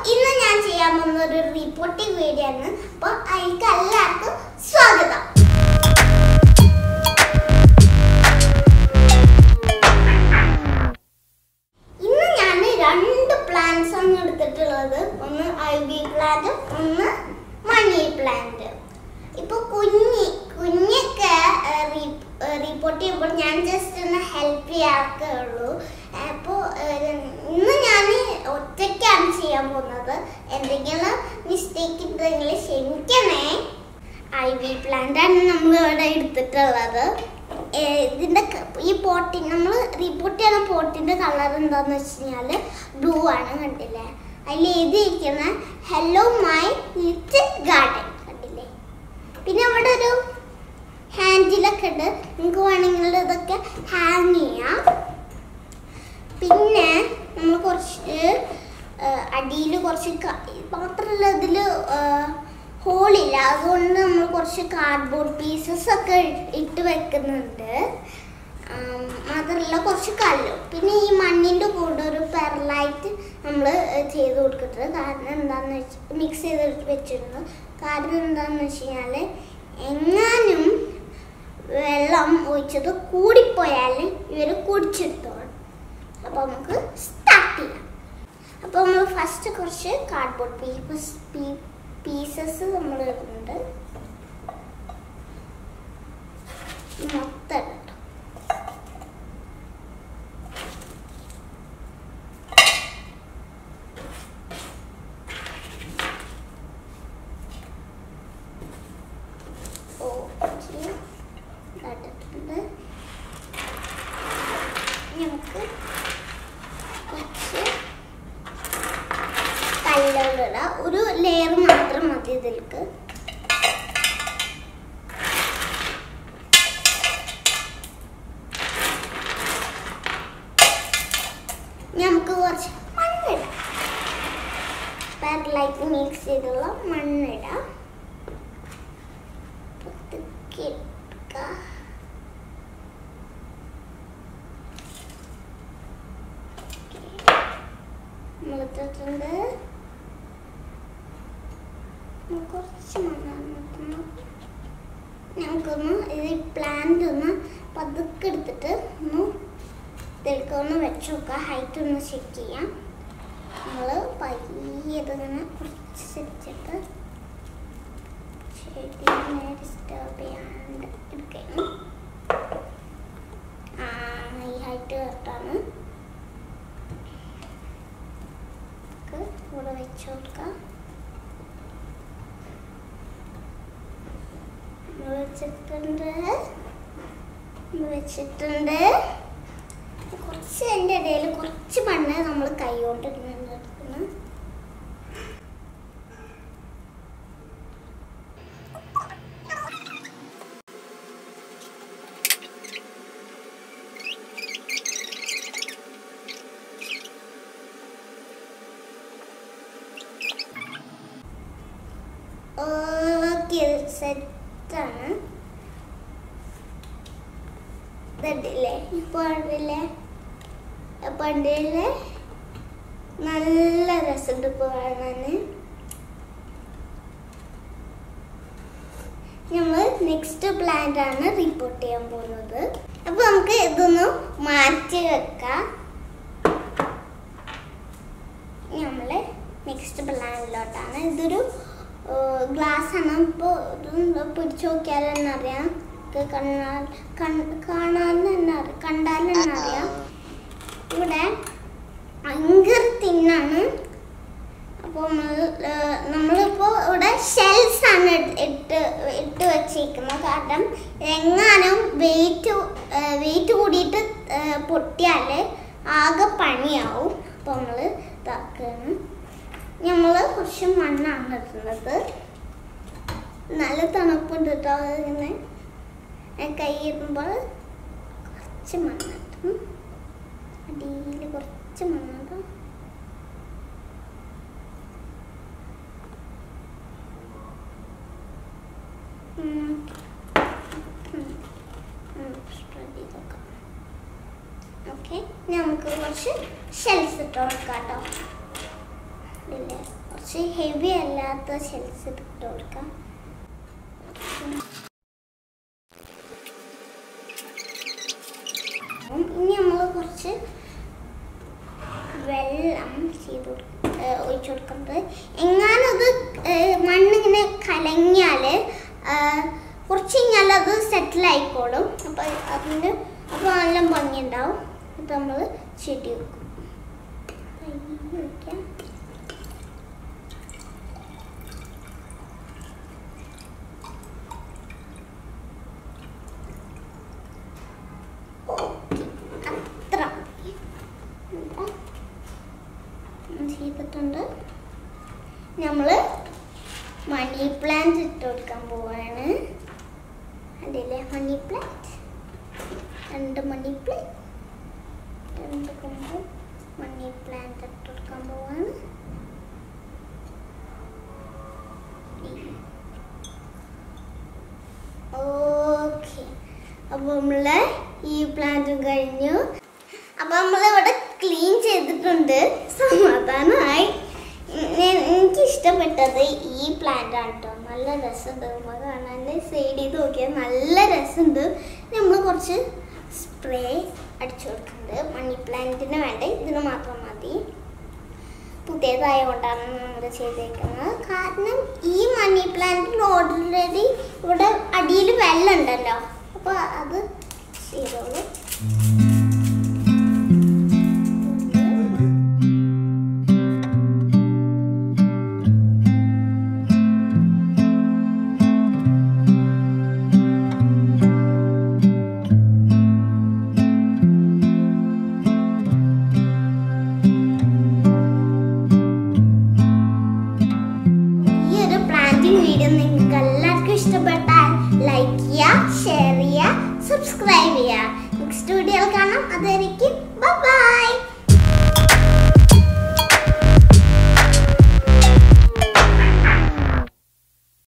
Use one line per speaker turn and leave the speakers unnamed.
ഇന്ന് ഞാൻ ചെയ്യാൻ പോകുന്ന ഒരു റിപ്പോർട്ടിംഗ് വീഡിയോ ആണ് അപ്പൊ അതിലേക്ക് എല്ലാവർക്കും സ്വാഗതം ഇന്ന് ഞാൻ രണ്ട് പ്ലാന്റ്സ് ആണ് എടുത്തിട്ടുള്ളത് ഒന്ന് ഐ ബി പ്ലാന്റ് ഒന്ന് മണി പ്ലാന്റ് ഇപ്പൊ കുഞ്ഞി കുഞ്ഞൊക്കെ റിപ്പോർട്ട് ചെയ്യുമ്പോൾ ഞാൻ ജസ്റ്റ് ഒന്ന് ഹെൽപ്പ് ചെയ്യാറൊക്കെ ഉള്ളൂ അപ്പോൾ ഇന്ന് ഞാൻ ഒറ്റയ്ക്കാണ് ചെയ്യാൻ പോകുന്നത് എന്തെങ്കിലും മിസ്റ്റേക്ക് ഉണ്ടെങ്കിൽ ക്ഷമിക്കണേ ഐ വി പ്ലാന്റ് ആണ് നമ്മൾ ഇവിടെ എടുത്തിട്ടുള്ളത് ഏ, ഇതിന്റെ ക- ഈ പോട്ടിൻ നമ്മൾ റിപ്പോർട്ട് ചെയ്യുന്ന പോട്ടിന്റെ കളർ എന്താന്ന് വെച്ച് കഴിഞ്ഞാല് ബ്ലൂ ആണ് കണ്ടില്ലേ അതിൽ എഴുതിയിരിക്കുന്ന ഹലോ മൈ ലിറ്റിൽ ഗാർഡൻ കണ്ടില്ലേ പിന്നെ അവിടെ ഒരു ഹാൻഡിലൊക്കെ ഉണ്ട് നിങ്ങൾക്ക് വേണമെങ്കിൽ ഇതൊക്കെ ഹാങ് ചെയ്യാം പിന്നെ നമ്മൾ കുറച്ച് അടിയിൽ കുറച്ച് ക- മാത്രമല്ല ഇതിൽ ഹോളില്ല അതുകൊണ്ട് നമ്മൾ കുറച്ച് കാർഡ്ബോർഡ് പീസസ് ഒക്കെ ഇ- ഇട്ട് വെക്കുന്നുണ്ട് ആം, മാത്രമല്ല കുറച്ച് കല്ലും പിന്നെ ഈ മണ്ണിൻ്റെ കൂടെ ഒരു പെർലൈറ്റ് നമ്മൾ ചെയ്ത് കൊടുക്കുന്നത് കാരണം എന്താണെന്ന് വെച്ച് മിക്സ് ചെയ്ത് വെച്ചിരുന്നു കാരണം എന്താണെന്ന് വെച്ച് കഴിഞ്ഞാൽ എങ്ങാനും വെള്ളം ഒഴിച്ചത് കൂടിപ്പോയാൽ ഇവർ കുടിച്ചെടുത്തോളും അപ്പോൾ നമുക്ക് സ്റ്റാർട്ട് ചെയ്യാം അപ്പോൾ നമ്മൾ ഫസ്റ്റ് കുറച്ച് കാർഡ്ബോർഡ് പീസസ് പീസസ് നമ്മൾ ഇടുന്നുണ്ട് മൊത്തം ഇട്ടോ ഓക്കെ ഇട്ടിട്ടുണ്ട് നമുക്ക് കുറച്ച് കല്ലുകളിട ഒരു ലെയർ മാത്രം മതി ഇതിലേക്ക് നമുക്ക് കുറച്ച് മണ്ണിടാം പാരലൈറ്റ് മിക്സ് ചെയ്തുള്ള മണ്ണിടാം പതുക്കെ എടുക്കുക. മുളത്തിട്ടുണ്ട് കുറച്ച് മണ്ണാണ് നോക്കുന്നത് ഞങ്ങൾക്കൊന്ന് ഇത് പ്ലാന്റ് ഒന്ന് പതുക്കെ എടുത്തിട്ട് ഒന്ന് ഇതിലേക്ക് ഒന്ന് വെച്ച് നോക്കുക ഹൈറ്റ് ഒന്ന് ചെക്ക് ചെയ്യാം നമ്മൾ പയ്യെ ഇതിങ്ങനെ കുറച്ച് വെച്ചിട്ട് ചെടിനെ ഡിസ്റ്റർബ് ചെയ്യാണ്ട് എടുക്കണം ആ ഈ ഹൈറ്റ് കറക്റ്റാണ് നമുക്ക് ഇവിടെ വെച്ച് കൊടുക്കാം നമ്മൾ വെച്ചിട്ടുണ്ട് നമ്മൾ വെച്ചിട്ടുണ്ട് കുറച്ച് എൻ്റെ ഇടയിൽ കുറച്ച് മണ്ണ് നമ്മൾ കൈ കൊണ്ട് എടുക്കുന്നു ഓക്കെ സെറ്റാണ് ഇതല്ലേ ഇപ്പോൾ കണ്ടില്ലേ അപ്പോൾ കണ്ടില്ലേ നല്ല രസമുണ്ട് ഇപ്പോൾ കാണാൻ നമ്മൾ നെക്സ്റ്റ് പ്ലാന്റ് ആണ് റിപ്പോർട്ട് ചെയ്യാൻ പോകുന്നത് അപ്പൊ നമുക്ക് ഇതൊന്ന് മാറ്റി വെക്കാം നമ്മള് നെക്സ്റ്റ് പ്ലാനിലോട്ടാണ് ഇതൊരു ഗ്ലാസ് ആണ് ഇപ്പോൾ ഇത് പിടിച്ചു നോക്കിയാൽ തന്നെ അറിയാം ഇത് കണ്ണാൽ കൺ- കാണാൻ തന്നെ അറിയാം കണ്ടാൽ തന്നെ അറിയാം ഇവിടെ ഭയങ്കര തിന്നാണ് അപ്പോൾ നമ്മളിപ്പോൾ ഇവിടെ ഷെൽസ് ആണ് ഇട്ട് ഇട്ട് ഇട്ട് വെച്ചിരിക്കുന്നത് കാരണം എങ്ങാനും വെയിറ്റ് വെയിറ്റ് കൂടിയിട്ട് പൊട്ടിയാൽ ആകെ പണിയാവും അപ്പോൾ നമ്മൾ ഇതാക്കുകയാണ് നമ്മൾ കുറച്ച് മണ്ണാണ് ഇടുന്നത് നല്ല തണുപ്പുണ്ട് കേട്ടോ ഇങ്ങനെ കൈ ഇടുമ്പോൾ കുറച്ച് മണ്ണിട്ടും അടിയിൽ കുറച്ച് മണ്ണിടും ഓക്കെ നമുക്ക് കുറച്ച് ഷെൽസ് ഇട്ട് കൊടുക്കാം കേട്ടോ ഇല്ലേ കുറച്ച് ഹെവി അല്ലാത്ത ഷെൽസ് ഇട്ട് കൊടുക്കാം ഇനി നമ്മൾ കുറച്ച് വെള്ളം ചെയ്ത് കൊടുക്ക- ഏ, ഒഴിച്ച് കൊടുക്കുന്നത് എങ്ങാനത് മണ്ണിങ്ങനെ കലങ്ങിയാൽ കുറച്ച് കഴിഞ്ഞാൽ അത് സെറ്റിൽ ആയിക്കോളും അപ്പം അതിൻ്റെ അപ്പോൾ നല്ല ഭംഗിയുണ്ടാവും അപ്പം നമ്മൾ ചെടി വെക്കും കയ്യിൽ വെക്കാം ഓക്കെ അത്ര മതി. ഇപ്പം ചെയ്തിട്ടുണ്ട് നമ്മൾ മണി പ്ലാന്റ് ഇട്ട് കൊടുക്കാൻ പോവാണ് അതില്ലേ മണി പ്ലാന്റ് രണ്ട് മണി പ്ലാന്റ് രണ്ട് കൊമ്പ് മണി പ്ലാന്റ് ഇട്ട് കൊടുക്കാൻ പോവാണ് ഓക്കെ അപ്പോൾ നമ്മള് ഈ പ്ലാന്റും കഴിഞ്ഞു അപ്പൊ നമ്മളിവിടെ ക്ലീൻ ചെയ്തിട്ടുണ്ട് സമാധാനമായി എ- എനിക്ക് ഇഷ്ടപ്പെട്ടത് ഈ പ്ലാന്റ് ആണ് കേട്ടോ നല്ല രസമുണ്ട് നമ്മൾ കാണാൻ സൈഡ് ചെയ്ത് നോക്കിയാൽ നല്ല രസമുണ്ട് നമ്മൾ കുറച്ച് സ്പ്രേ അടിച്ചു കൊടുക്കുന്നുണ്ട് മണി പ്ലാന്റിന് വേണ്ട ഇതിന് മാത്രം മതി പുതിയതായതുകൊണ്ടാണ് നമ്മൾ ചെയ്തേക്കുന്നത് കാരണം ഈ മണി പ്ലാന്റിൽ ഓൾറെഡി ഇവിടെ അടിയിൽ വെള്ളം ഉണ്ടല്ലോ അപ്പോൾ അത് ചെയ്തോളൂ ഈ ഒരു പ്ലാന്റിംഗ് വീഡിയോ നിങ്ങൾക്ക് എല്ലാവർക്കും ഇഷ്ടപ്പെട്ടാൽ ലൈക്ക് ചെയ്യുക ഷെയർ ചെയ്യുക സബ്സ്ക്രൈബ് ചെയ്യുക നെക്സ്റ്റ് വീഡിയോയിൽ കാണാം അതായിരിക്കും ബൈ